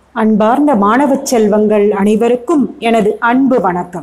அன்பார்ந்த மாணவச் செல்வங்கள் அனைவருக்கும் எனது அன்பு வணக்கம்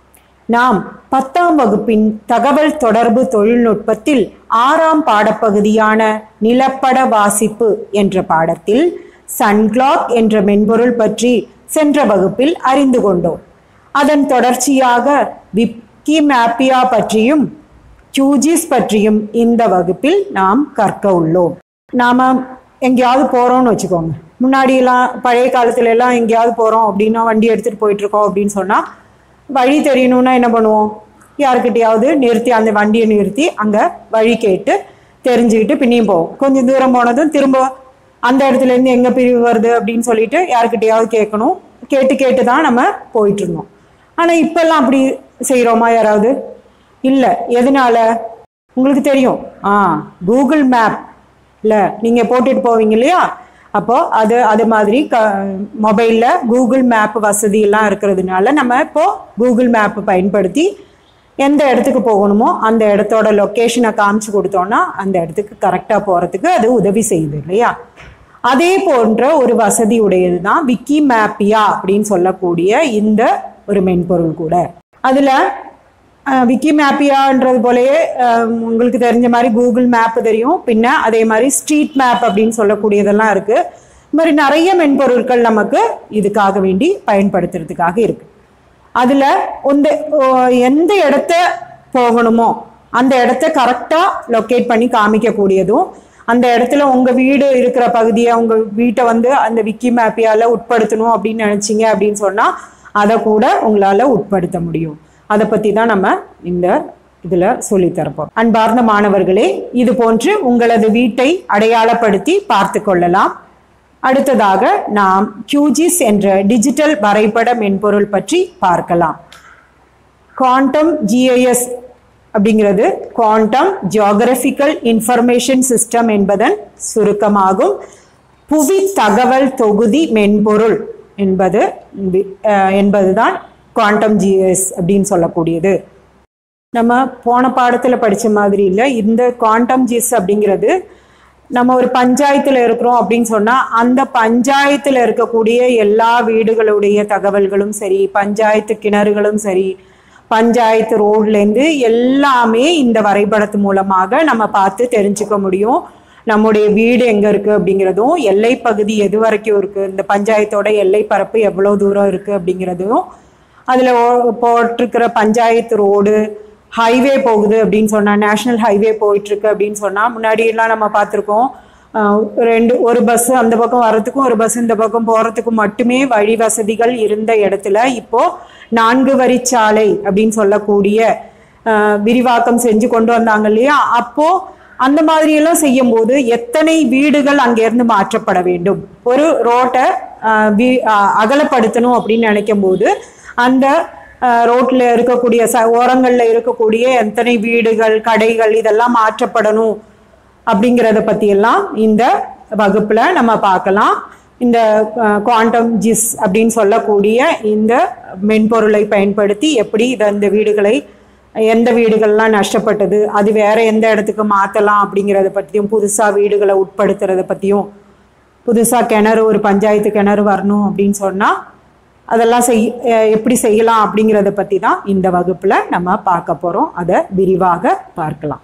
நாம் பத்தாம் வகுப்பின் தகவல் தொடர்பு தொழில்நுட்பத்தில் ஆறாம் பாடப்பகுதியான நிலப்பட வாசிப்பு என்ற பாடத்தில் சன்கிளாக் என்ற மென்பொருள் பற்றி சென்ற வகுப்பில் அறிந்து கொண்டோம் அதன் தொடர்ச்சியாக விக்கிமேப்பியா பற்றியும் கியூஜிஸ் பற்றியும் இந்த வகுப்பில் நாம் கற்க உள்ளோம் நாம எங்கேயாவது போறோம்னு வச்சுக்கோங்க முன்னாடியெல்லாம் பழைய காலத்துல எல்லாம் எங்கேயாவது போறோம் அப்படின்னா வண்டி எடுத்துட்டு போயிட்டு இருக்கோம் அப்படின்னு சொன்னா வழி தெரியணும்னா என்ன பண்ணுவோம் யாருக்கிட்டையாவது நிறுத்தி அந்த வண்டியை நிறுத்தி அங்க வழி கேட்டு தெரிஞ்சுக்கிட்டு பின்னியும் போவோம் கொஞ்சம் தூரம் போனதும் திரும்ப அந்த இடத்துல இருந்து எங்க பிரிவு வருது அப்படின்னு சொல்லிட்டு யாருக்கிட்டையாவது கேட்கணும் கேட்டு கேட்டு தான் நம்ம போயிட்டு இருந்தோம் ஆனா இப்பெல்லாம் அப்படி செய்றோமா யாராவது இல்ல எதனால உங்களுக்கு தெரியும் ஆ கூகுள் மேப் இல்ல நீங்க போட்டுட்டு போவீங்க இல்லையா அப்போ அது அது மாதிரி க மொபைல்ல கூகுள் மேப் வசதி எல்லாம் இருக்கிறதுனால நம்ம இப்போ கூகுள் மேப் பயன்படுத்தி எந்த இடத்துக்கு போகணுமோ அந்த இடத்தோட லொக்கேஷனை காமிச்சு கொடுத்தோம்னா அந்த இடத்துக்கு கரெக்டாக போகிறதுக்கு அது உதவி செய்யுது இல்லையா அதே போன்ற ஒரு வசதி உடையது தான் விக்கி மேப்பியா அப்படின்னு சொல்லக்கூடிய இந்த ஒரு மென்பொருள் கூட அதில் விக்கி மேப்பியான்றது போலயே அஹ், உங்களுக்கு தெரிஞ்ச மாதிரி கூகுள் மேப் தெரியும் பின்ன அதே மாதிரி ஸ்ட்ரீட் மேப் அப்படின்னு சொல்லக்கூடியதெல்லாம் இருக்கு இது மாதிரி நிறைய மென்பொருட்கள் நமக்கு இதுக்காக வேண்டி பயன்படுத்துறதுக்காக இருக்கு அதுல இந்த ஓ, எந்த இடத்த போகணுமோ அந்த இடத்த கரெக்டா லொக்கேட் பண்ணி காமிக்கக்கூடியதும் அந்த இடத்துல உங்க வீடு இருக்கிற பகுதியை உங்க வீட்டை வந்து அந்த விக்கி மேப்பியால உட்படுத்தணும் அப்படின்னு நினைச்சீங்க அப்படின்னு சொன்னா அதை கூட உங்களால உட்படுத்த முடியும் அதை பத்தி தான் நம்ம இந்த இதுல சொல்லி தரப்போம் அன்பார்ந்த மாணவர்களே இது போன்று உங்களது வீட்டை அடையாளப்படுத்தி பார்த்து கொள்ளலாம் அடுத்ததாக நாம் கியூஜிஸ் என்ற டிஜிட்டல் வரைபட மென்பொருள் பற்றி பார்க்கலாம் குவாண்டம் ஜிஐஎஸ் அப்படிங்கிறது குவாண்டம் ஜியோகிராபிக்கல் இன்ஃபர்மேஷன் சிஸ்டம் என்பதன் சுருக்கமாகும் புவி தகவல் தொகுதி மென்பொருள் என்பது வி- அஹ், என்பதுதான் குவாண்டம் ஜிஎஸ் அப்படின்னு சொல்லக்கூடியது நம்ம போன பாடத்தில் படிச்ச மாதிரி இல்லை இந்த குவாண்டம் ஜிஸ் அப்படிங்கிறது நம்ம ஒரு பஞ்சாயத்தில் இருக்கிறோம் அப்படின்னு சொன்னால் அந்த பஞ்சாயத்தில் இருக்கக்கூடிய எல்லா வீடுகளுடைய தகவல்களும் சரி பஞ்சாயத்து கிணறுகளும் சரி பஞ்சாயத்து ரோட்லேருந்து எல்லாமே இந்த வரைபடத்து மூலமாக நம்ம பார்த்து தெரிஞ்சுக்க முடியும் நம்முடைய வீடு எங்கே இருக்குது அப்படிங்கிறதும் எல்லை பகுதி எது வரைக்கும் இருக்குது இந்த பஞ்சாயத்தோட எல்லை பரப்பு எவ்வளோ தூரம் இருக்குது அப்படிங்கிறதும் அதில் போட்டிருக்கிற பஞ்சாயத்து ரோடு ஹைவே போகுது அப்படின்னு சொன்னால் நேஷனல் ஹைவே போயிட்டுருக்கு அப்படின்னு சொன்னால் முன்னாடியெல்லாம் நம்ம பார்த்துருக்கோம் அஹ், ரெண்டு ஒரு பஸ் அந்த பக்கம் வர்றதுக்கும் ஒரு பஸ் இந்த பக்கம் போகிறதுக்கும் மட்டுமே வழி வசதிகள் இருந்த இடத்துல இப்போ நான்கு வரிச்சாலை அப்படின்னு சொல்லக்கூடிய அஹ், விரிவாக்கம் செஞ்சு கொண்டு வந்தாங்க இல்லையா அப்போ அந்த மாதிரி எல்லாம் செய்யும் போது எத்தனை வீடுகள் அங்கிருந்து மாற்றப்பட வேண்டும் ஒரு ரோட்டை அஹ், வி- அஹ், அகலப்படுத்தணும் அப்படின்னு நினைக்கும் போது அந்த அஹ், ரோட்ல இருக்கக்கூடிய ச ஓரங்கள்ல இருக்கக்கூடிய எத்தனை வீடுகள் கடைகள் இதெல்லாம் மாற்றப்படணும் அப்படிங்கிறத பற்றியெல்லாம் இந்த வகுப்பில் நம்ம பார்க்கலாம் இந்த குவாண்டம் ஜிஸ் அப்படின்னு சொல்லக்கூடிய இந்த மென்பொருளை பயன்படுத்தி எப்படி இதை இந்த வீடுகளை எந்த வீடுகள்லாம் நஷ்டப்பட்டது அது வேற எந்த இடத்துக்கு மாற்றலாம் அப்படிங்கிறத பற்றியும் புதுசாக வீடுகளை உட்படுத்துறத பற்றியும் புதுசாக கிணறு ஒரு பஞ்சாயத்து கிணறு வரணும் அப்படின்னு சொன்னால் அதெல்லாம் செய் அஹ் எப்படி செய்யலாம் அப்படிங்கிறத பற்றி தான் இந்த வகுப்பில் நம்ம பார்க்க போகிறோம் அதை விரிவாக பார்க்கலாம்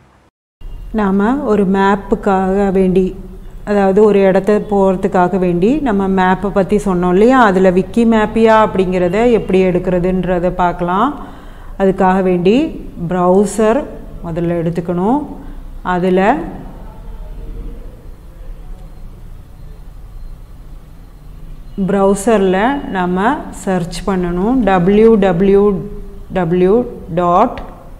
நாம் ஒரு மேப்புக்காக வேண்டி அதாவது ஒரு இடத்த போகிறதுக்காக வேண்டி நம்ம மேப்பை பற்றி சொன்னோம் இல்லையா அதில் விக்கி மேப்பியா அப்படிங்கிறத எப்படி எடுக்கிறதுன்றத பார்க்கலாம் அதுக்காக வேண்டி ப்ரௌசர் முதல்ல எடுத்துக்கணும் அதில் ப்ரௌசரில் நம்ம சர்ச் பண்ணணும் W W W dot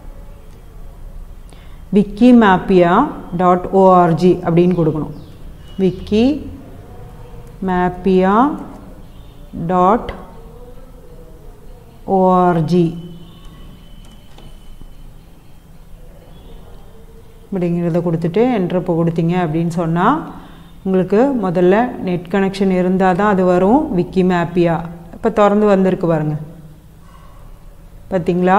wikimapia dot O R G அப்படின்னு கொடுக்கணும் விக்கி மேப்பியா டாட் ஓஆர்ஜி அப்படிங்கிறத கொடுத்துட்டு என்ட்ரு இப்போ கொடுத்தீங்க அப்படின்னு சொன்னால் உங்களுக்கு முதல்ல நெட் கனெக்ஷன் இருந்தால் தான் அது வரும் விக்கி மேப்பியா இப்போ திறந்து வந்திருக்கு பாருங்க பார்த்தீங்களா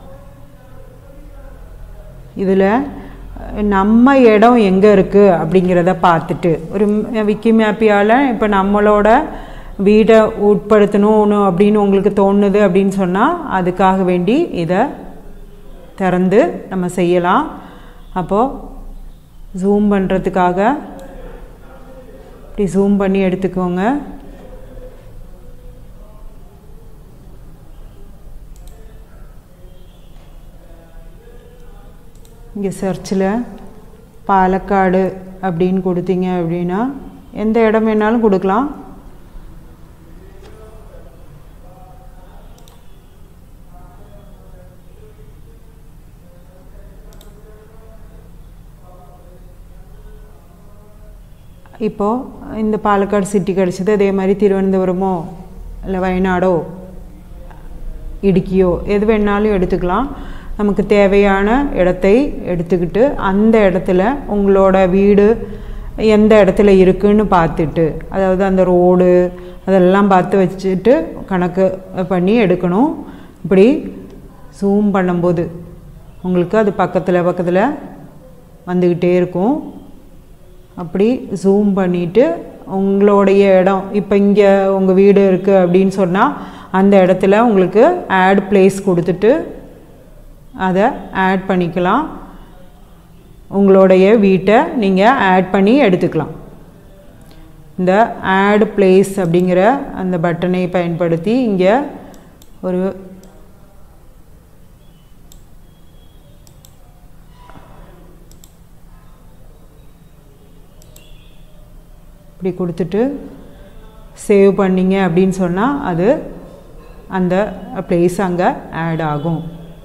இதில் நம்ம இடம் எங்கே இருக்குது அப்படிங்கிறத பார்த்துட்டு ஒரு விக்கி மேப்பியால் இப்போ நம்மளோட வீடை உட்படுத்தணும் அப்படின்னு உங்களுக்கு தோணுது அப்படின்னு சொன்னால் அதுக்காக வேண்டி இதை திறந்து நம்ம செய்யலாம் அப்போது ஜூம் பண்ணுறதுக்காக இப்படி ஜூம் பண்ணி எடுத்துக்கோங்க இங்கே சர்ச்சில் பாலக்காடு அப்படின்னு கொடுத்தீங்க அப்படின்னா எந்த இடம் வேணாலும் கொடுக்கலாம் இப்போது இந்த பாலக்காடு சிட்டி கிடச்சிது அதே மாதிரி திருவனந்தபுரமோ இல்லை வயநாடோ இடுக்கியோ எது வேணாலும் எடுத்துக்கலாம் நமக்கு தேவையான இடத்தை எடுத்துக்கிட்டு அந்த இடத்துல உங்களோட வீடு எந்த இடத்துல இருக்குன்னு பார்த்துட்டு அதாவது அந்த ரோடு அதெல்லாம் பார்த்து வச்சுட்டு கணக்கு பண்ணி எடுக்கணும் இப்படி ஜூம் பண்ணும்போது உங்களுக்கு அது பக்கத்தில் பக்கத்தில் வந்துக்கிட்டே இருக்கும் அப்படி ஜூம் பண்ணிவிட்டு உங்களுடைய இடம் இப்போ இங்கே உங்கள் வீடு இருக்குது அப்படின்னு சொன்னால் அந்த இடத்துல உங்களுக்கு ஆட் பிளேஸ் கொடுத்துட்டு அதை ஆட் பண்ணிக்கலாம் உங்களுடைய வீட்டை நீங்கள் ஆட் பண்ணி எடுத்துக்கலாம் இந்த ஆட் பிளேஸ் அப்படிங்கிற அந்த பட்டனை பயன்படுத்தி இங்கே ஒரு இப்படி கொடுத்துட்டு சேவ் பண்ணிங்க அப்படின்னு சொன்னால் அது அந்த பிளேஸ் அங்கே ஆட் ஆகும்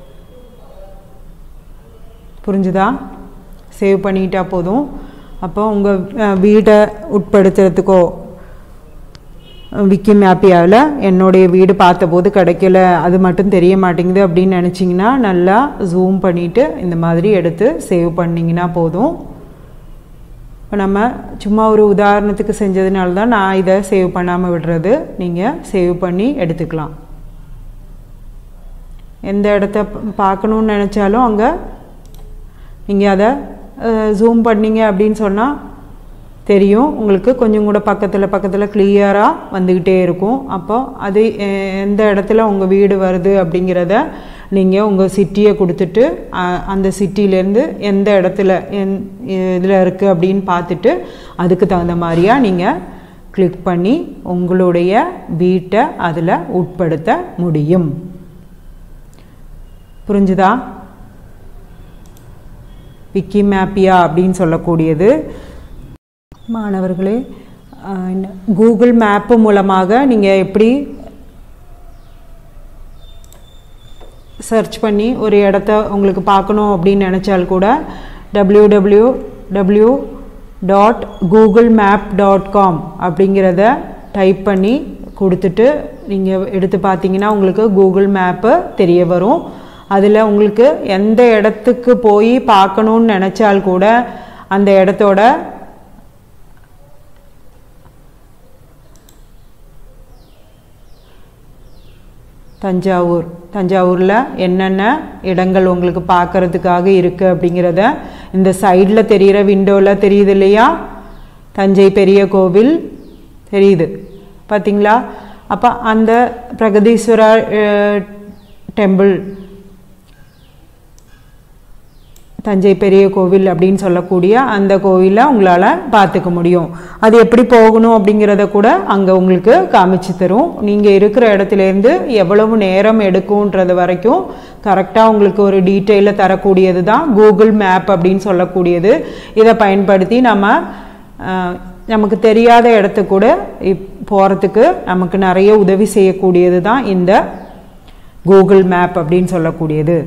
புரிஞ்சுதா சேவ் பண்ணிட்டா போதும் அப்போ உங்கள் வீடை உட்படுத்துறதுக்கோ விக்கி மேப்பியாவில் என்னுடைய வீடு பார்த்தபோது கிடைக்கல அது மட்டும் தெரிய மாட்டேங்குது அப்படின்னு நினச்சிங்கன்னா நல்லா ஜூம் பண்ணிவிட்டு இந்த மாதிரி எடுத்து சேவ் பண்ணிங்கன்னா போதும் இப்போ நம்ம சும்மா ஒரு உதாரணத்துக்கு செஞ்சதுனால தான் நான் இதை சேவ் பண்ணாமல் விடுறது நீங்கள் சேவ் பண்ணி எடுத்துக்கலாம் எந்த இடத்த பார்க்கணுன்னு நினச்சாலும் அங்கே நீங்கள் அதை ஜூம் பண்ணிங்க அப்படின்னு சொன்னால் தெரியும் உங்களுக்கு கொஞ்சம் கூட பக்கத்தில் பக்கத்தில் கிளியராக வந்துக்கிட்டே இருக்கும் அப்போ அது எந்த இடத்துல உங்கள் வீடு வருது அப்படிங்கிறத நீங்கள் உங்கள் சிட்டியை கொடுத்துட்டு அந்த சிட்டியிலேருந்து எந்த இடத்துல என் இதில் இருக்குது அப்படின்னு பார்த்துட்டு அதுக்கு தகுந்த மாதிரியாக நீங்கள் கிளிக் பண்ணி உங்களுடைய வீட்டை அதில் உட்படுத்த முடியும் புரிஞ்சுதா விக்கி மேப்பியா அப்படின்னு சொல்லக்கூடியது மாணவர்களே கூகுள் மேப்பு மூலமாக நீங்கள் எப்படி சர்ச் பண்ணி ஒரு இடத்த உங்களுக்கு பார்க்கணும் அப்படின்னு நினச்சால் கூட W W W dot Google map dot com அப்படிங்கிறத டைப் பண்ணி கொடுத்துட்டு நீங்கள் எடுத்து பார்த்தீங்கன்னா உங்களுக்கு கூகுள் மேப்பு தெரிய வரும் அதில் உங்களுக்கு எந்த இடத்துக்கு போய் பார்க்கணுன்னு நினச்சால் கூட அந்த இடத்தோட தஞ்சாவூர் தஞ்சாவூரில் என்னென்ன இடங்கள் உங்களுக்கு பார்க்குறதுக்காக இருக்குது அப்படிங்கிறத இந்த சைடில் தெரிகிற விண்டோவில் தெரியுது இல்லையா தஞ்சை பெரிய கோவில் தெரியுது பார்த்தீங்களா அப்போ அந்த பிரகதீஸ்வரா டெம்பிள் தஞ்சை பெரிய கோவில் அப்படின்னு சொல்லக்கூடிய அந்த கோவிலை உங்களால் பார்த்துக்க முடியும் அது எப்படி போகணும் அப்படிங்கிறத கூட அங்கே உங்களுக்கு காமிச்சு தரும் நீங்கள் இருக்கிற இடத்துலேருந்து எவ்வளவு நேரம் எடுக்கும்ன்றது வரைக்கும் கரெக்டாக உங்களுக்கு ஒரு டீட்டெயிலில் தரக்கூடியது தான் கூகுள் மேப் அப்படின்னு சொல்லக்கூடியது இதை பயன்படுத்தி நம்ம நமக்கு தெரியாத இடத்துக்கு கூட போகிறதுக்கு நமக்கு நிறைய உதவி செய்யக்கூடியது தான் இந்த கூகுள் மேப் அப்படின்னு சொல்லக்கூடியது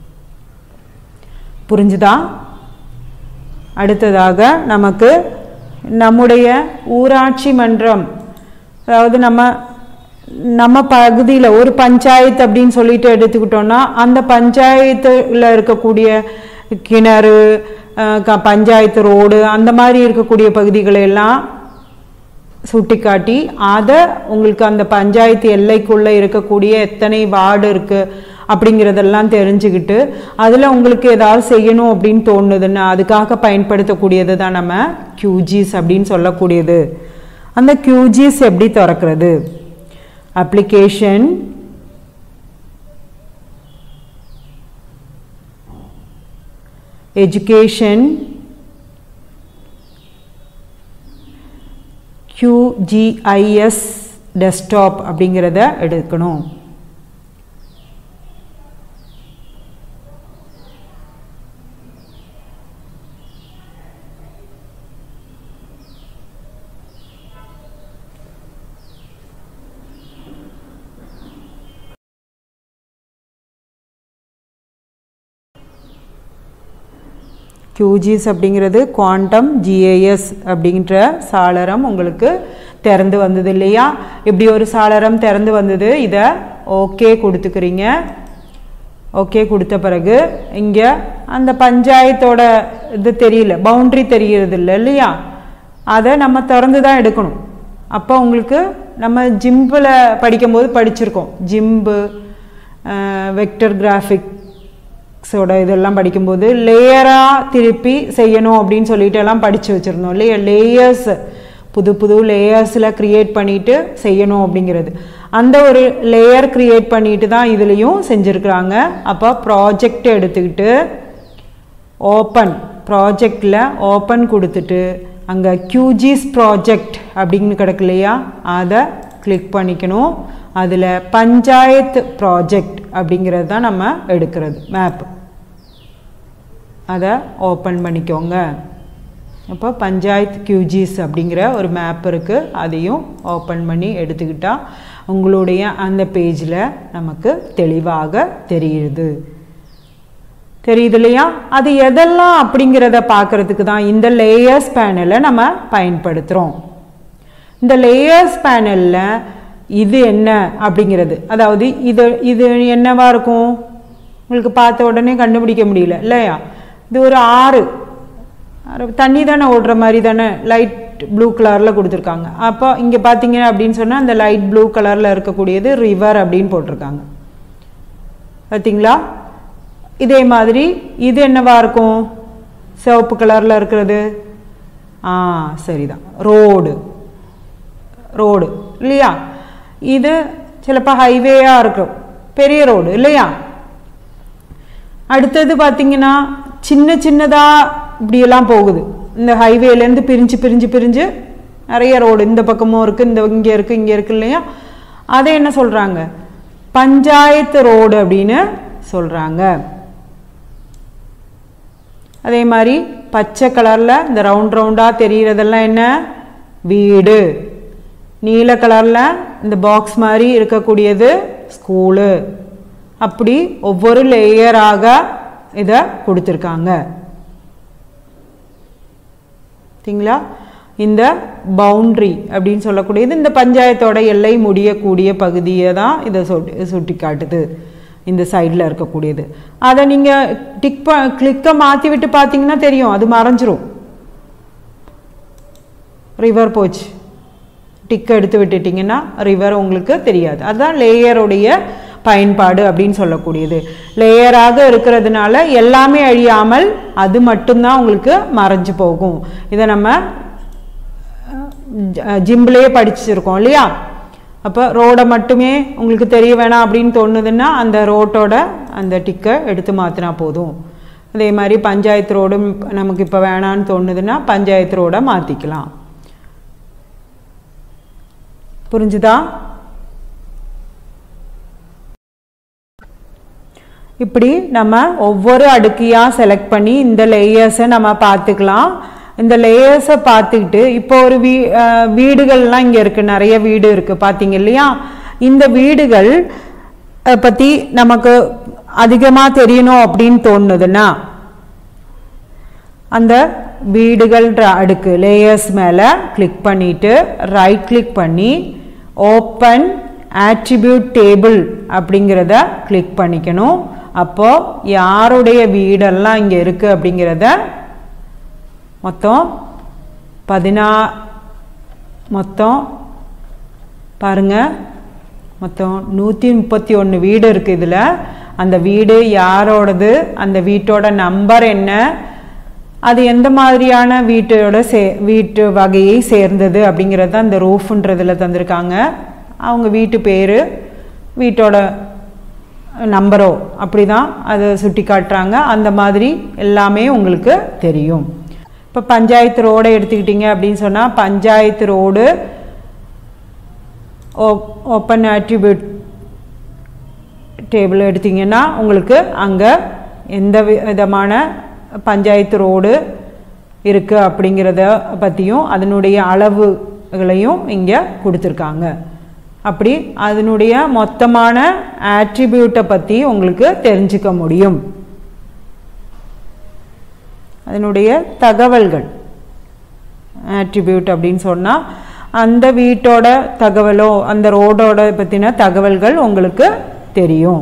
புரிஞ்சுதா அடுத்ததாக நமக்கு நம்முடைய ஊராட்சி மன்றம் அதாவது நம்ம நம்ம பகுதியில் ஒரு பஞ்சாயத்து அப்படின்னு சொல்லிட்டு எடுத்துக்கிட்டோம்னா அந்த பஞ்சாயத்தில் இருக்கக்கூடிய கிணறு பஞ்சாயத்து ரோடு அந்த மாதிரி இருக்கக்கூடிய பகுதிகளை எல்லாம் சுட்டிக்காட்டி அதை உங்களுக்கு அந்த பஞ்சாயத்து எல்லைக்குள்ளே இருக்கக்கூடிய எத்தனை வார்டு இருக்குது அப்படிங்கிறதெல்லாம் தெரிஞ்சுக்கிட்டு அதில் உங்களுக்கு ஏதாவது செய்யணும் அப்படின்னு தோணுதுன்னா அதுக்காக பயன்படுத்தக்கூடியது தான் நம்ம கியூஜிஸ் அப்படின்னு சொல்லக்கூடியது அந்த QGIS எப்படி திறக்கிறது அப்ளிகேஷன் எஜுகேஷன் QGIS டெஸ்க்டாப் அப்படிங்கிறத எடுக்கணும் QGIS அப்படிங்கிறது குவாண்டம் ஜிஏஎஸ் அப்படின்ற சாளரம் உங்களுக்கு திறந்து வந்தது இல்லையா இப்படி ஒரு சாளரம் திறந்து வந்தது இதை ஓகே கொடுத்துக்கிறீங்க ஓகே கொடுத்த பிறகு இங்கே அந்த பஞ்சாயத்தோட இது தெரியல பவுண்ட்ரி தெரியறது இல்லை இல்லையா அதை நம்ம திறந்து தான் எடுக்கணும் அப்போ உங்களுக்கு நம்ம ஜிம்பில் படிக்கும்போது படிச்சிருக்கோம் ஜிம்பு வெக்டர் கிராஃபிக் ஸோட இதெல்லாம் படிக்கும்போது லேயராக திருப்பி செய்யணும் அப்படின்னு சொல்லிட்டு எல்லாம் படித்து வச்சுருந்தோம் இல்லையா லேயர்ஸ் புது புது லேயர்ஸில் க்ரியேட் பண்ணிட்டு செய்யணும் அப்படிங்கிறது அந்த ஒரு லேயர் க்ரியேட் பண்ணிட்டு தான் இதுலேயும் செஞ்சுருக்குறாங்க அப்போ ப்ராஜெக்ட் எடுத்துக்கிட்டு ஓப்பன் ப்ராஜெக்டில் ஓப்பன் கொடுத்துட்டு அங்கே QGIS ப்ராஜெக்ட் அப்படின்னு கிடக்கு இல்லையா அதை கிளிக் பண்ணிக்கணும் அதில் பஞ்சாயத்து ப்ராஜெக்ட் அப்படிங்கிறது தான் நம்ம எடுக்கிறது மேப் அதை ஓப்பன் பண்ணிக்கோங்க அப்போ பஞ்சாயத்து QGIS அப்படிங்கிற ஒரு மேப் இருக்குது அதையும் ஓப்பன் பண்ணி எடுத்துக்கிட்டால் உங்களுடைய அந்த பேஜில் நமக்கு தெளிவாக தெரியுது தெரியுது இல்லையா அது எதெல்லாம் அப்படிங்கிறத பார்க்கறதுக்கு தான் இந்த லேயர்ஸ் பேனலை நம்ம பயன்படுத்துகிறோம் இந்த லேயர்ஸ் பேனலில் இது என்ன அப்படிங்கிறது அதாவது இது இது என்னவா இருக்கும் உங்களுக்கு பார்த்த உடனே கண்டுபிடிக்க முடியல இல்லையா இது ஒரு ஆறு ஆறு தண்ணி தானே ஓடுற மாதிரி தானே லைட் ப்ளூ கலரில் கொடுத்துருக்காங்க அப்போ இங்கே பார்த்தீங்க அப்படின்னு சொன்னால் அந்த லைட் ப்ளூ கலரில் இருக்கக்கூடியது ரிவர் அப்படின்னு போட்டிருக்காங்க பார்த்தீங்களா இதே மாதிரி இது என்னவா இருக்கும் சிவப்பு கலரில் இருக்கிறது ஆ சரிதான் ரோடு ரோடு இல்லையா இது சிலப்போ ஹைவேயாக இருக்கும் பெரிய ரோடு இல்லையா அடுத்தது பார்த்தீங்கன்னா சின்ன சின்னதாக இப்படியெல்லாம் போகுது இந்த ஹைவேலேருந்து பிரிஞ்சு பிரிஞ்சு பிரிஞ்சு நிறைய ரோடு இந்த பக்கமும் இருக்குது இந்த இங்கே இருக்குது இங்கே இருக்குது இல்லையா அதை என்ன சொல்கிறாங்க பஞ்சாயத்து ரோடு அப்படின்னு சொல்கிறாங்க அதே மாதிரி பச்சை கலரில் இந்த ரவுண்ட் ரவுண்டாக தெரிகிறதெல்லாம் என்ன வீடு நீல கலரில் இந்த பாக்ஸ் மாதிரி இருக்கக்கூடியது ஸ்கூலு அப்படி ஒவ்வொரு லேயராக இதை கொடுத்துருக்காங்க சரிங்களா இந்த பவுண்ட்ரி அப்படின்னு சொல்லக்கூடியது இந்த பஞ்சாயத்தோட எல்லை முடியக்கூடிய பகுதியை தான் இதை சுட்டி சுட்டி காட்டுது இந்த சைடில் இருக்கக்கூடியது அதை நீங்கள் டிக் ப கிளிக்கை மாற்றி விட்டு பார்த்தீங்கன்னா தெரியும் அது மறைஞ்சிரும் ரிவர் போச்சு டிக் எடுத்து விட்டுட்டிங்கன்னா ரிவர் உங்களுக்கு தெரியாது அதுதான் லேயருடைய பயன்பாடு அப்படின்னு சொல்லக்கூடியது லேயராக இருக்கிறதுனால எல்லாமே அழியாமல் அது மட்டும்தான் உங்களுக்கு மறைஞ்சு போகும் இதை நம்ம ஜிம்லேயே படிச்சிருக்கோம் இல்லையா அப்போ ரோடை மட்டுமே உங்களுக்கு தெரிய வேணாம் அப்படின்னு தோணுதுன்னா அந்த ரோட்டோட அந்த டிக்கை எடுத்து மாற்றினா போதும் அதே மாதிரி பஞ்சாயத்து ரோடும் நமக்கு இப்போ வேணான்னு தோணுதுன்னா பஞ்சாயத்து ரோடை மாற்றிக்கலாம் புரிஞ்சுதா இப்படி நம்ம ஒவ்வொரு அடுக்கியாக செலக்ட் பண்ணி இந்த லேயர்ஸை நம்ம பார்த்துக்கலாம் இந்த லேயர்ஸை பார்த்துக்கிட்டு இப்போ ஒரு வீ அஹ் வீடுகள்லாம் இங்கே இருக்குது நிறைய வீடு இருக்குது பார்த்தீங்க இல்லையா இந்த வீடுகள் அஹ் பற்றி நமக்கு அதிகமாக தெரியணும் அப்படின்னு தோணுதுன்னா அந்த வீடுகள்ன்ற அடுக்கு லேயர்ஸ் மேலே கிளிக் பண்ணிட்டு ரைட் கிளிக் பண்ணி ஓப்பன் ஆட்ரிபியூட் டேபிள் அப்படிங்கிறத கிளிக் பண்ணிக்கணும் அப்போ யாருடைய வீடெல்லாம் இங்கே இருக்குது அப்படிங்கிறத மொத்தம் பதினா மொத்தம் பாருங்க மொத்தம் நூற்றி முப்பத்தி ஒன்று வீடு இருக்குது இதில் அந்த வீடு யாரோடது அந்த வீட்டோட நம்பர் என்ன அது எந்த மாதிரியான வீட்டோட சே வீட்டு வகையை சேர்ந்தது அப்படிங்கிறது தான் இந்த ரூஃப்ன்றதுல தந்திருக்காங்க அவங்க வீட்டு பேர் வீட்டோட நம்பரோ அப்படி தான் அதை சுட்டி காட்டுறாங்க அந்த மாதிரி எல்லாமே உங்களுக்கு தெரியும் இப்போ பஞ்சாயத்து ரோடை எடுத்துக்கிட்டிங்க அப்படின்னு சொன்னால் panchayat road open attribute table எடுத்தீங்கன்னா உங்களுக்கு அங்கே எந்த வி- விதமான பஞ்சாயத்து ரோடு இருக்குது அப்படிங்கிறத பற்றியும் அதனுடைய அளவுகளையும் இங்கே கொடுத்துருக்காங்க அப்படி அதனுடைய மொத்தமான ஆட்ரிபியூட்டை பற்றி உங்களுக்கு தெரிஞ்சுக்க முடியும் அதனுடைய தகவல்கள் ஆட்ரிபியூட் அப்படின்னு சொன்னால் அந்த வீட்டோட தகவலோ அந்த ரோடோட பற்றின தகவல்கள் உங்களுக்கு தெரியும்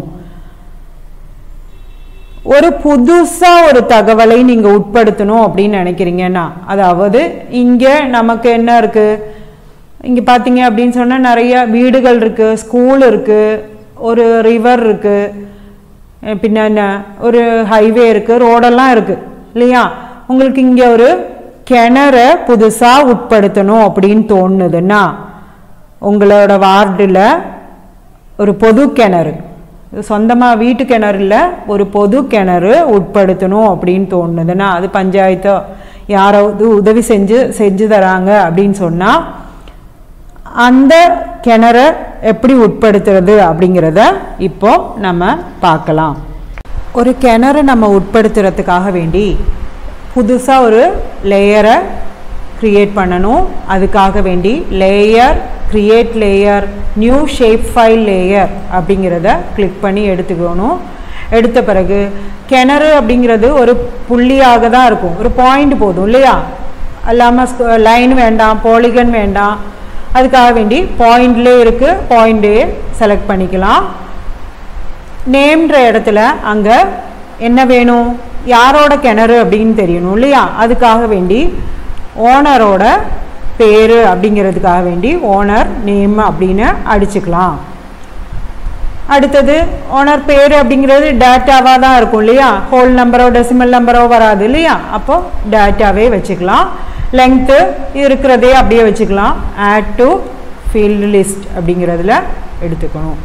ஒரு புதுசாக ஒரு தகவலை நீங்கள் உட்படுத்தணும் அப்படின்னு நினைக்கிறீங்கன்னா அதாவது இங்கே நமக்கு என்ன இருக்குது இங்கே பார்த்தீங்க அப்படின்னு சொன்னால் நிறைய வீடுகள் இருக்குது ஸ்கூல் இருக்குது ஒரு ரிவர் இருக்குது பின்ன என்ன ஒரு ஹைவே இருக்குது ரோடெல்லாம் இருக்குது இல்லையா உங்களுக்கு இங்கே ஒரு கிணற புதுசாக உட்படுத்தணும் அப்படின்னு தோணுதுன்னா உங்களோட வார்டில் ஒரு பொது கிணறு சொந்தமாக வீட்டு கிணறு இல்லை ஒரு பொது கிணறு உட்படுத்தணும் அப்படின்னு தோணுதுன்னா அது பஞ்சாயத்தோ யாராவது உதவி செஞ்சு செஞ்சு தராங்க அப்படின்னு சொன்னால் அந்த கிணற எப்படி உட்படுத்துறது அப்படிங்கிறத இப்போ நம்ம பார்க்கலாம் ஒரு கிணறு நம்ம உட்படுத்துறதுக்காக வேண்டி புதுசாக ஒரு லேயரை க்ரியேட் பண்ணணும் அதுக்காக வேண்டி layer create layer new shape file layer அப்படிங்கிறத கிளிக் பண்ணி எடுத்துக்கணும் எடுத்த பிறகு கிணறு அப்படிங்கிறது ஒரு புள்ளியாக தான் இருக்கும் ஒரு பாயிண்ட் போதும் இல்லையா இல்லாமல் லைன் வேண்டாம் பாலிகன் வேண்டாம் அதுக்காக வேண்டி பாயிண்ட்லேயே இருக்குது பாயிண்டே செலக்ட் பண்ணிக்கலாம் நேம்ன்ற இடத்துல அங்கே என்ன வேணும் யாரோட கிணறு அப்படின்னு தெரியணும் இல்லையா அதுக்காக வேண்டி ஓனரோட பேர் அப்படிங்கிறதுக்காக வேண்டி ஓனர் நேம் அப்படின்னு அடிச்சுக்கலாம் அடுத்தது ஓனர் பேர் அப்படிங்கிறது டேட்டாவாக தான் இருக்கும் இல்லையா ஹோல் நம்பரோ டெசிமல் நம்பரோ வராது இல்லையா அப்போ டேட்டாவே வச்சுக்கலாம் லெங்க்த்து இருக்கிறதே அப்படியே வச்சுக்கலாம் ஆட் டு ஃபீல்டு லிஸ்ட் அப்படிங்கிறதுல எடுத்துக்கணும்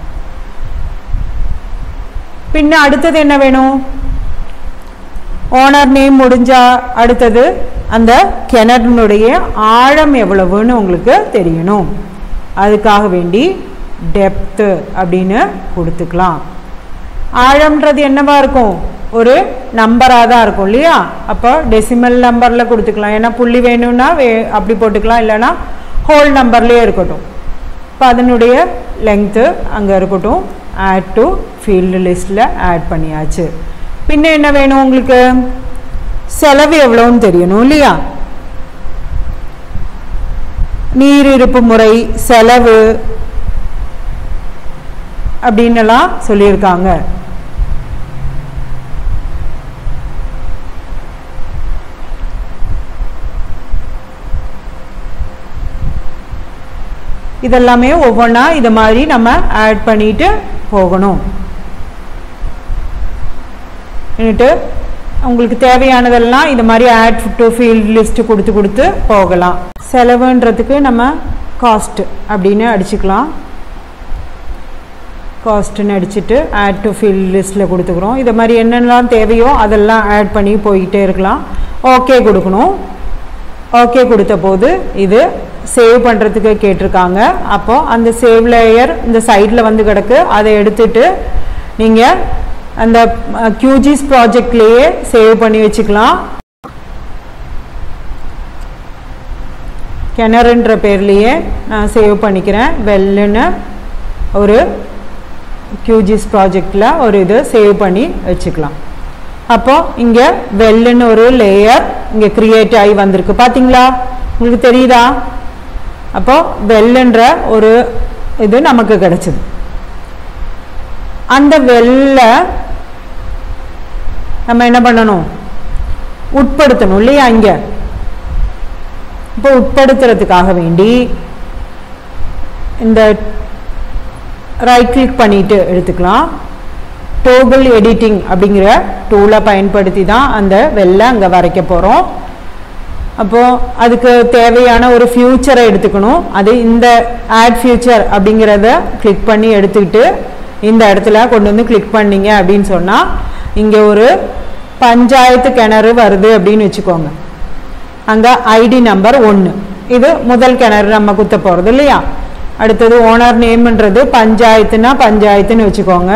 பின்ன அடுத்தது என்ன வேணும் ஓனர் நேம் முடிஞ்சா அடுத்தது அந்த கிணறுனுடைய ஆழம் எவ்வளவுன்னு உங்களுக்கு தெரியணும் அதுக்காக வேண்டி டெப்த்து அப்படின்னு கொடுத்துக்கலாம் ஆழம்ன்றது என்னவா இருக்கும் ஒரு நம்பராக தான் இருக்கும் இல்லையா அப்போ டெசிமல் நம்பரில் கொடுத்துக்கலாம் ஏன்னா புள்ளி வேணும்னா வே அப்படி போட்டுக்கலாம் இல்லைன்னா ஹோல் நம்பர்லேயே இருக்கட்டும் இப்போ அதனுடைய லெங்க்த்து அங்கே இருக்கட்டும் ஆட் டு ஃபீல்டு லிஸ்ட்டில் ஆட் பண்ணியாச்சு பின்ன என்ன வேணும் உங்களுக்கு செலவு எவ்வளோன்னு தெரியணும் இல்லையா நீர் இருப்பு முறை செலவு அப்படின்னலாம் சொல்லியிருக்காங்க இதெல்லாமே ஒவ்வொன்றா இது மாதிரி நம்ம ஆட் பண்ணிட்டு போகணும் എന്നിട്ട് உங்களுக்கு தேவையானதெல்லாம் இது மாதிரி ஆட் டு ஃபீல்ட் லிஸ்ட் கொடுத்து கொடுத்து போகலாம் செலவுன்றதுக்கு நம்ம காஸ்ட் அப்படின்னு அடிச்சுக்கலாம் காஸ்ட்டுன்னு அடிச்சுட்டு ஆட் டு ஃபீல்ட் லிஸ்ட்டில் கொடுத்துக்கிறோம் இது மாதிரி என்னென்னலாம் தேவையோ அதெல்லாம் ஆட் பண்ணி போய்கிட்டே இருக்கலாம் ஓகே கொடுக்கணும் ஓகே கொடுத்த போது இது சேவ் பண்ணுறதுக்கு கேட்டிருக்காங்க அப்போது அந்த சேவ் லேயர் இந்த சைடில் வந்து கிடக்கு அதை எடுத்துட்டு நீங்கள் அந்த கியூஜிஸ் ப்ராஜெக்ட்லேயே சேவ் பண்ணி வச்சுக்கலாம் கிணறுன்ற பேர்லேயே நான் சேவ் பண்ணிக்கிறேன் வெல்லுன்னு ஒரு கியூஜிஸ் ப்ராஜெக்டில் ஒரு இது சேவ் பண்ணி வச்சுக்கலாம் அப்போ இங்கே வெல்லுன்னு ஒரு லேயர் இங்கே க்ரியேட் ஆகி வந்திருக்கு பார்த்தீங்களா உங்களுக்கு தெரியுதா அப்போ வெல்லுன்ற ஒரு இது நமக்கு கிடைச்சது அந்த வெல்ல நம்ம என்ன பண்ணணும் உட்படுத்தணும் இல்லையா இங்கே இப்போ உட்படுத்துறதுக்காக வேண்டி இந்த ரைட் கிளிக் பண்ணிட்டு எடுத்துக்கலாம் டோபிள் எடிட்டிங் அப்படிங்கிற டூலை பயன்படுத்தி தான் அந்த வெள்ளை அங்கே வரைக்க போகிறோம் அப்போது அதுக்கு தேவையான ஒரு ஃபியூச்சரை எடுத்துக்கணும் அது இந்த ஆட் ஃபியூச்சர் அப்படிங்கிறத கிளிக் பண்ணி எடுத்துக்கிட்டு இந்த இடத்துல கொண்டு வந்து கிளிக் பண்ணீங்க அப்படின்னு சொன்னால் இங்கே ஒரு பஞ்சாயத்து கிணறு வருது அப்படின்னு வச்சுக்கோங்க அங்கே ஐடி நம்பர் ஒன்று இது முதல் கிணறு நம்ம குத்த போகிறது இல்லையா அடுத்தது ஓனர் நேம்ன்றது பஞ்சாயத்துனா பஞ்சாயத்துன்னு வச்சுக்கோங்க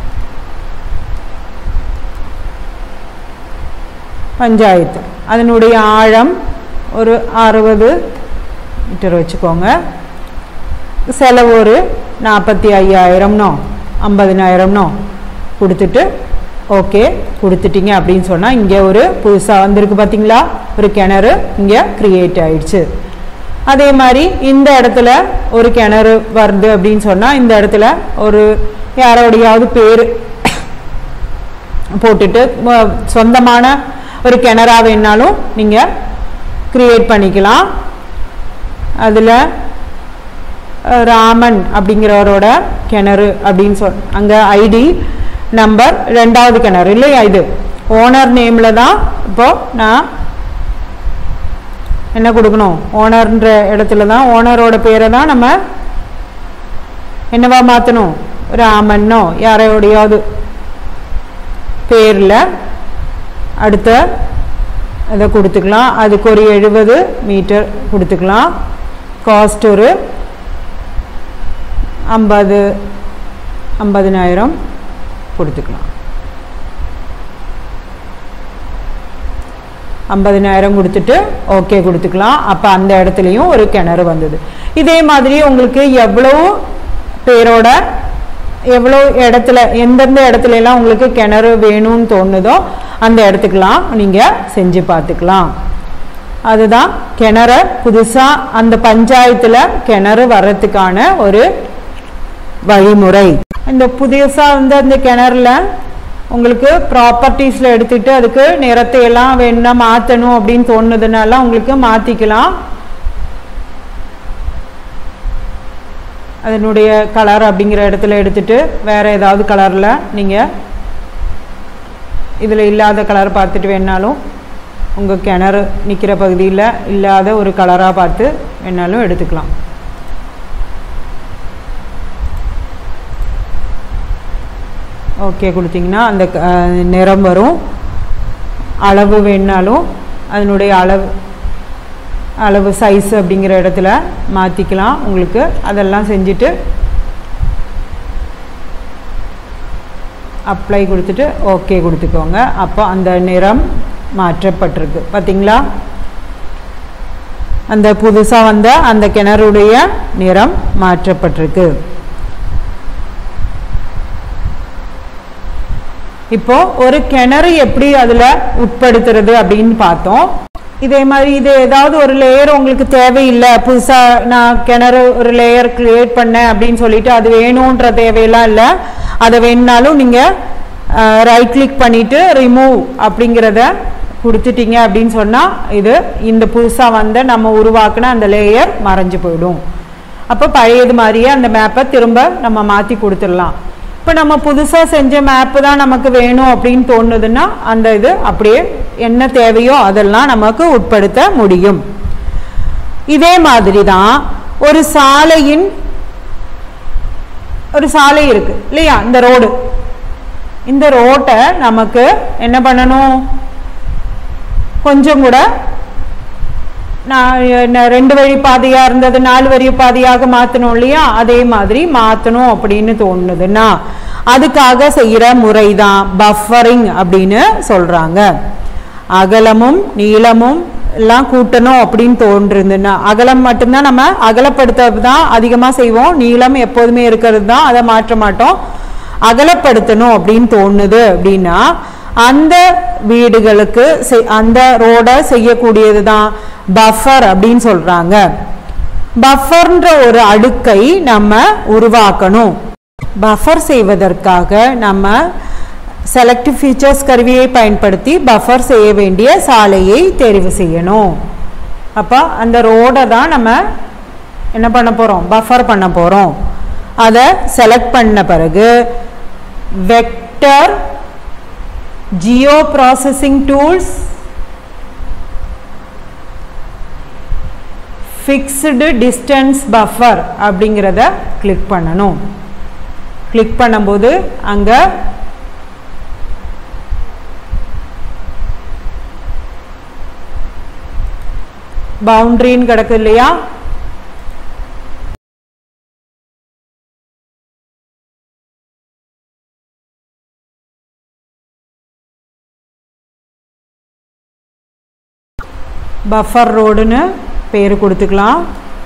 பஞ்சாயத்து அதனுடைய ஆழம் ஒரு அறுபது மீட்டர் வச்சுக்கோங்க செலவு ஒரு நாற்பத்தி ஐயாயிரம்னோ ஐம்பதினாயிரம்னோ கொடுத்துட்டு ஓகே கொடுத்துட்டீங்க அப்படின்னு சொன்னால் இங்கே ஒரு புதுசாக வந்திருக்கு பார்த்தீங்களா ஒரு கிணறு இங்கே க்ரியேட் ஆயிடுச்சு அதே மாதிரி இந்த இடத்துல ஒரு கிணறு வருது அப்படின்னு சொன்னால் இந்த இடத்துல ஒரு யாரோடையாவது பேர் போட்டுட்டு ம- சொந்தமான ஒரு கிணறா வேணாலும் நீங்கள் க்ரியேட் பண்ணிக்கலாம் அதில் ராமன் அப்படிங்கிறவரோட கிணறு அப்படின்னு சொல் அங்கே ஐடி நம்பர் ரெண்டாவது கிணறு இல்லையா இது ஓனர் நேமில் தான் இப்போ நான் என்ன கொடுக்கணும் ஓனர்ன்ற இடத்துல தான் ஓனரோட பேரை தான் நம்ம என்னவா மாற்றணும் ராமன்னோ யாரோடையாவது பேரில் அடுத்த இதை கொடுத்துக்கலாம் அதுக்கு ஒரு எழுபது மீட்டர் கொடுத்துக்கலாம் காஸ்ட் ஒரு ஐம்பது ஐம்பதினாயிரம் கொடுத்துக்கலாம் ஐம்பதினாயிரம் கொடுத்துட்டு ஓகே கொடுத்துக்கலாம் அப்போ அந்த இடத்துலையும் ஒரு கிணறு வந்தது இதே மாதிரி உங்களுக்கு எவ்வளோ பேரோட எவ்வளோ இடத்துல எந்தெந்த இடத்துல எல்லாம் உங்களுக்கு கிணறு வேணும்னு தோணுதோ அந்த இடத்துக்கெல்லாம் நீங்கள் செஞ்சு பார்த்துக்கலாம் அதுதான் கிணற புதுசாக அந்த பஞ்சாயத்தில் கிணறு வர்றதுக்கான ஒரு வழிமுறை இந்த புதுசாக வந்து அந்த கிணறுல உங்களுக்கு ப்ராப்பர்ட்டிஸில் எடுத்துட்டு அதுக்கு நிறத்தை எல்லாம் வேணும்னா மாற்றணும் அப்படின்னு தோணுதுனால உங்களுக்கு மாற்றிக்கலாம் அதனுடைய கலர் அப்படிங்கிற இடத்துல எடுத்துட்டு வேற ஏதாவது கலரில் நீங்கள் இதில் இல்லாத கலர் பார்த்துட்டு வேணாலும் உங்கள் கிணறு நிற்கிற பகுதியில் இல்லாத ஒரு கலராக பார்த்து வேணாலும் எடுத்துக்கலாம் ஓகே கொடுத்தீங்கன்னா அந்த க- அஹ் நிறம் வரும் அளவு வேணுனாலும் அதனுடைய அளவு அளவு சைஸ் அப்படிங்கிற இடத்துல மாற்றிக்கலாம் உங்களுக்கு அதெல்லாம் செஞ்சுட்டு அப்ளை கொடுத்துட்டு ஓகே கொடுத்துக்கோங்க அப்போ அந்த நிறம் மாற்றப்பட்டிருக்கு பார்த்தீங்களா அந்த புதுசாக வந்த அந்த கிணறுடைய நிறம் மாற்றப்பட்டிருக்கு இப்போ ஒரு கிணறு எப்படி அதில் உட்படுத்துறது அப்படின்னு பார்த்தோம் இதே மாதிரி இது ஏதாவது ஒரு லேயர் உங்களுக்கு தேவையில்லை புதுசாக நான் கிணறு ஒரு லேயர் கிரியேட் பண்ணேன் அப்படின்னு சொல்லிட்டு அது வேணுன்ற தேவையெல்லாம் இல்லை அதை வேணுனாலும் நீங்கள் ரைட் கிளிக் பண்ணிட்டு ரிமூவ் அப்படிங்கிறத கொடுத்துட்டீங்க அப்படின்னு சொன்னால் இது இந்த புதுசாக வந்த நம்ம உருவாக்குன அந்த லேயர் மறைஞ்சு போயிடும் அப்போ பழையது மாதிரியே அந்த மேப்பை திரும்ப நம்ம மாற்றி கொடுத்துடலாம் இப்போ நம்ம புதுசாக செஞ்ச மேப்பு தான் நமக்கு வேணும் அப்படின்னு தோணுதுன்னா அந்த இது அப்படியே என்ன தேவையோ அதெல்லாம் நமக்கு உட்படுத்த முடியும் இதே மாதிரி தான் ஒரு சாலையின் ஒரு சாலை இருக்கு இல்லையா இந்த ரோடு இந்த ரோட்டை நமக்கு என்ன பண்ணணும் கொஞ்சம் கூட நான் என்ன ரெண்டு வழி பாதையா இருந்தது நாலு வழி பாதையாக மாத்தணும் இல்லையா அதே மாதிரி மாத்தணும் அப்படின்னு தோணுதுன்னா அதுக்காக செய்யற முறை தான் பஃபரிங் அப்படின்னு சொல்றாங்க அகலமும் நீளமும் எல்லாம் கூட்டணும் அப்படின்னு தோன்றுதுன்னா அகலம் மட்டும்தான் நம்ம அகலப்படுத்துறது தான் அதிகமாக செய்வோம் நீளம் எப்போதுமே இருக்கிறது தான் அதை மாற்ற மாட்டோம் அகலப்படுத்தணும் அப்படின்னு தோணுது அப்படின்னா அந்த வீடுகளுக்கு செய்- அந்த ரோடை செய்யக்கூடியது தான் பஃபர் அப்படின்னு சொல்றாங்க பஃபர்ன்ற ஒரு அடுக்கை நம்ம உருவாக்கணும் பஃபர் செய்வதற்காக நம்ம செலக்டிவ் ஃபீச்சர்ஸ் கருவியை பயன்படுத்தி பஃபர் செய்ய வேண்டிய சாலையை தெரிவு செய்யணும் அப்போ அந்த ரோடை தான் நம்ம என்ன பண்ண போகிறோம் பஃபர் பண்ண போகிறோம் அதை செலக்ட் பண்ண பிறகு vec vector geo processing tools fixed distance buffer அப்படிங்கிறத கிளிக் பண்ணணும் கிளிக் பண்ணும்போது அங்கே பவுண்ட்ரின்னு கிடக்கு இல்லையா பஃபர் ரோடுன்னு பேர் கொடுத்துக்கலாம்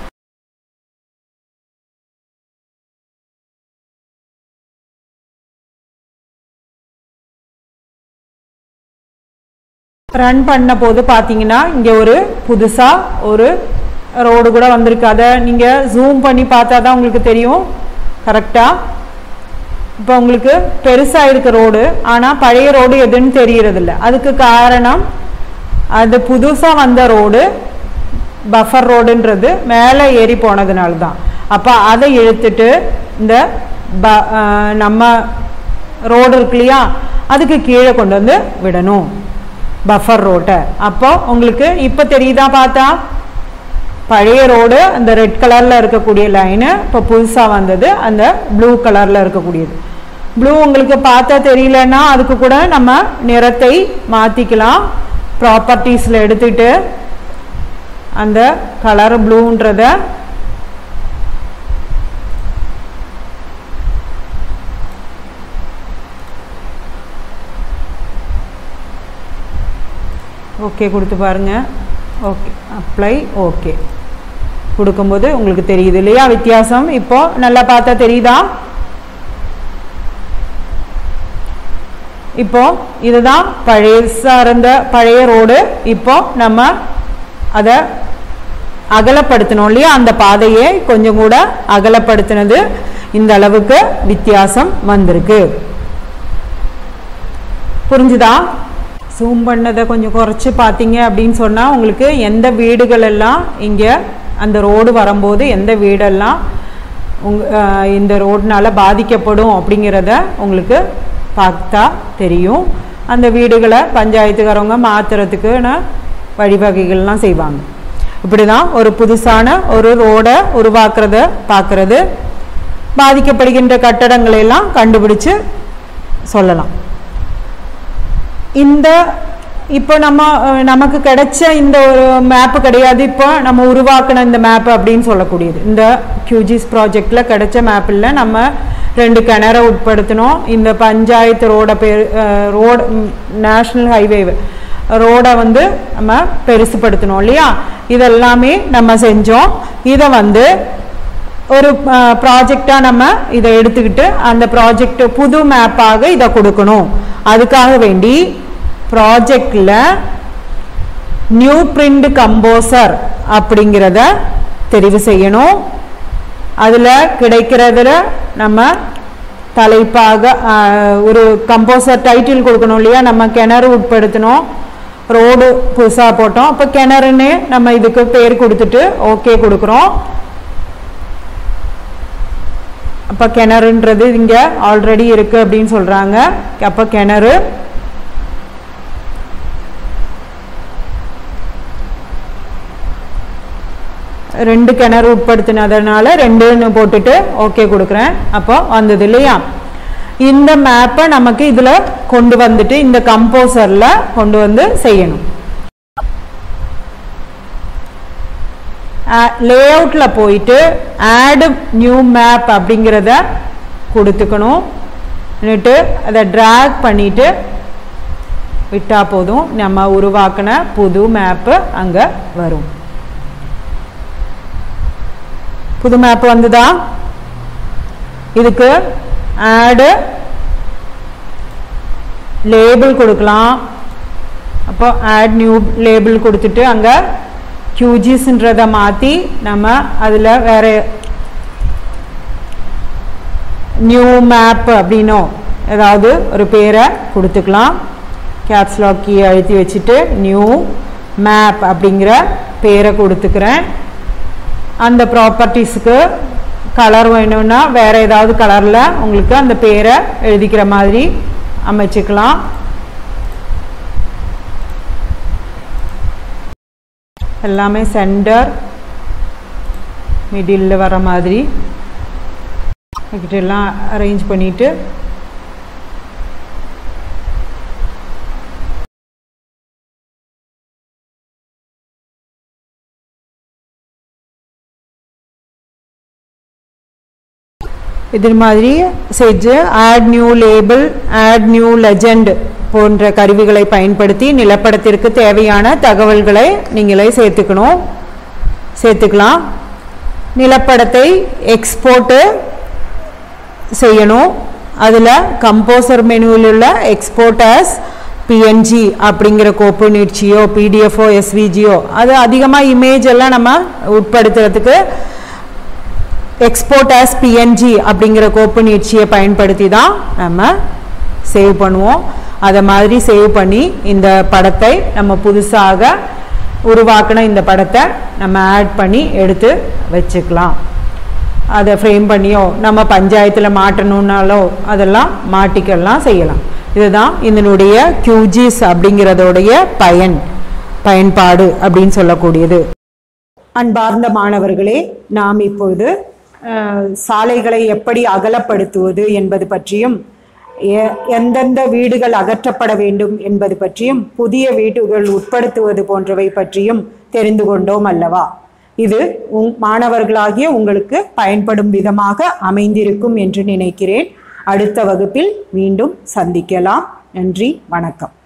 ரன் பண்ண போது பார்த்தீங்கன்னா இங்கே ஒரு புதுசாக ஒரு ரோடு கூட வந்திருக்கு அதை நீங்கள் ஜூம் பண்ணி பார்த்தா தான் உங்களுக்கு தெரியும் கரெக்டாக இப்போ உங்களுக்கு பெருசாக இருக்க ரோடு ஆனால் பழைய ரோடு எதுன்னு தெரியறதில்ல அதுக்கு காரணம் அது புதுசாக வந்த ரோடு பஃபர் ரோடுன்றது மேலே ஏறி போனதுனால தான் அப்போ அதை இழுத்துட்டு இந்த ப நம்ம ரோடு இருக்கு இல்லையா அதுக்கு கீழே கொண்டு வந்து விடணும் பஃபர் ரோட்டை அப்போ உங்களுக்கு இப்போ தெரியுதா பார்த்தா பழைய ரோடு அந்த ரெட் கலரில் இருக்கக்கூடிய லைனு இப்போ புதுசாக வந்தது அந்த ப்ளூ கலரில் இருக்கக்கூடியது ப்ளூ உங்களுக்கு பார்த்தா தெரியலன்னா அதுக்கு கூட நம்ம நிறத்தை மாற்றிக்கலாம் ப்ராப்பர்ட்டிஸில் எடுத்துட்டு அந்த கலர் ப்ளூன்றத ஓகே கொடுத்து பாருங்க ஓகே அப்ளை ஓகே கொடுக்கும்போது உங்களுக்கு தெரியுது இல்லையா வித்தியாசம் இப்போ நல்லா பார்த்தா தெரியுதா இப்போ இதுதான் பழைய சார்ந்த பழைய ரோடு இப்போ நம்ம அதை அகலப்படுத்தணும் இல்லையா அந்த பாதையை கொஞ்சம் கூட அகலப்படுத்தினது இந்த அளவுக்கு வித்தியாசம் வந்திருக்கு புரிஞ்சுதா ஜூம் பண்ணதை கொஞ்சம் குறைச்சி பார்த்தீங்க அப்படின்னு சொன்னால் உங்களுக்கு எந்த வீடுகள் எல்லாம் இங்கே அந்த ரோடு வரும்போது எந்த வீடெல்லாம் உங் இந்த ரோடுனால பாதிக்கப்படும் அப்படிங்கிறத உங்களுக்கு பார்த்தா தெரியும் அந்த வீடுகளை பஞ்சாயத்துக்காரவங்க மாற்றுறதுக்குன்னு வழிவகைகள்லாம் செய்வாங்க இப்படி தான் ஒரு புதுசான ஒரு ரோடை உருவாக்குறத பார்க்குறது பாதிக்கப்படுகின்ற கட்டடங்களை எல்லாம் கண்டுபிடிச்சு சொல்லலாம் இந்த இப்போ நம்ம அஹ், நமக்கு கிடைச்ச இந்த ஒரு மேப்பு கிடையாது இப்போ நம்ம உருவாக்கின இந்த மேப் அப்படின்னு சொல்லக்கூடியது இந்த கியூஜிஸ் ப்ராஜெக்ட்ல கிடைச்ச மேப்பில் நம்ம ரெண்டு கிணற உட்படுத்தினோம் இந்த பஞ்சாயத்து ரோட பேர் ரோடு நேஷ்னல் ஹைவே ரோடை வந்து நம்ம பெருசுப்படுத்தணும் இல்லையா இதெல்லாமே நம்ம செஞ்சோம் இதை வந்து ஒரு ப்ராஜெக்டாக நம்ம இதை எடுத்துக்கிட்டு அந்த ப்ராஜெக்ட் புது மேப்பாக இதை கொடுக்கணும் அதுக்காக வேண்டி ப்ராஜெக்டில் நியூ பிரிண்ட் கம்போசர் அப்படிங்கிறத தெரிவு செய்யணும் அதில் கிடைக்கிறதுல நம்ம தலைப்பாக ஆஹ், ஒரு கம்போசர் டைட்டில் கொடுக்கணும் இல்லையா நம்ம கிணறு உட்படுத்தணும் ரோடு புதுசாக போட்டோம் அப்போ கிணறுன்னு நம்ம இதுக்கு பேர் கொடுத்துட்டு ஓகே கொடுக்குறோம் அப்போ கிணறுன்றது இங்கே ஆல்ரெடி இருக்குது அப்படின்னு சொல்கிறாங்க அப்போ கிணறு ரெண்டு கிணறு உட்படுத்தினதுனால ரெண்டுன்னு போட்டுட்டு ஓகே கொடுக்குறேன் அப்போ வந்தது இல்லையா இந்த மேப்பை நமக்கு இதில் கொண்டு வந்துட்டு இந்த கம்போசரில் கொண்டு வந்து செய்யணும் லேஅவுட்டில் போயிட்டு ஆடு நியூ மேப் அப்படிங்கிறத கொடுத்துக்கணும் എന്നിട്ട് அதை ட்ராக் பண்ணிட்டு விட்டா போதும் நம்ம உருவாக்கின புது மேப்பு அங்கே வரும் புது மேப் வந்துதா இதுக்கு ஆடு லேபிள் கொடுக்கலாம் அப்போ ஆட் நியூ லேபிள் கொடுத்துட்டு அங்கே கியூஜிஸ்ன்றதை மாற்றி நம்ம அதில் வேற நியூ மேப் அப்படின்னோ ஏதாவது ஒரு பேரை கொடுத்துக்கலாம் கேப்ஸ்லாக் கீ அழுத்தி வச்சுட்டு நியூ மேப் அப்படிங்கிற பேரை கொடுத்துக்கிறேன் அந்த ப்ராப்பர்ட்டிஸுக்கு கலர் வேணும்னா வேறு ஏதாவது கலரில் உங்களுக்கு அந்த பேரை எழுதிக்கிற மாதிரி அமைச்சுக்கலாம் எல்லாமே சென்டர் மிடில் வர மாதிரி எல்லாம் அரேஞ்ச் பண்ணிட்டு இது மாதிரி செஞ்சு add new label add new legend போன்ற கருவிகளை பயன்படுத்தி நிலப்படத்திற்கு தேவையான தகவல்களை நீங்களே சேர்த்துக்கணும் சேர்த்துக்கலாம் நிலப்படத்தை எக்ஸ்போர்ட்டு செய்யணும் அதில் கம்போசர் மெனுவில் உள்ள எக்ஸ்போர்ட்டர்ஸ் பிஎன்ஜி அப்படிங்கிற கோப்பு நீட்சியோ பிடிஎஃப்ஓ எஸ்விஜியோ அது அதிகமாக இமேஜ் எல்லாம் நம்ம உட்படுத்துறதுக்கு எக்ஸ்போர்ட் ஆஸ் பிஎன்ஜி அப்படிங்கிற கோப்பு நீட்சியை பயன்படுத்தி தான் நம்ம சேவ் பண்ணுவோம் அதை மாதிரி சேவ் பண்ணி இந்த படத்தை நம்ம புதுசாக உருவாக்கின இந்த படத்தை நம்ம ஆட் பண்ணி எடுத்து வச்சுக்கலாம் அதை ஃப்ரேம் பண்ணியோ நம்ம பஞ்சாயத்தில் மாட்டணுன்னாலோ அதெல்லாம் மாட்டிக்கலாம் செய்யலாம் இதுதான் இதனுடைய கியூஜிஸ் அப்படிங்கிறதோடைய பயன் பயன்பாடு அப்படின்னு சொல்லக்கூடியது அன்பார்ந்த மாணவர்களே நாம் இப்பொழுது அஹ், சாலைகளை எப்படி அகலப்படுத்துவது என்பது பற்றியும் எ- எந்தெந்த வீடுகள் அகற்றப்பட வேண்டும் என்பது பற்றியும் புதிய வீடுகள் உட்படுத்துவது போன்றவை பற்றியும் தெரிந்து கொண்டோம் அல்லவா இது உங் மாணவர்களாகிய உங்களுக்கு பயன்படும் விதமாக அமைந்திருக்கும் என்று நினைக்கிறேன் அடுத்த வகுப்பில் மீண்டும் சந்திக்கலாம் நன்றி வணக்கம்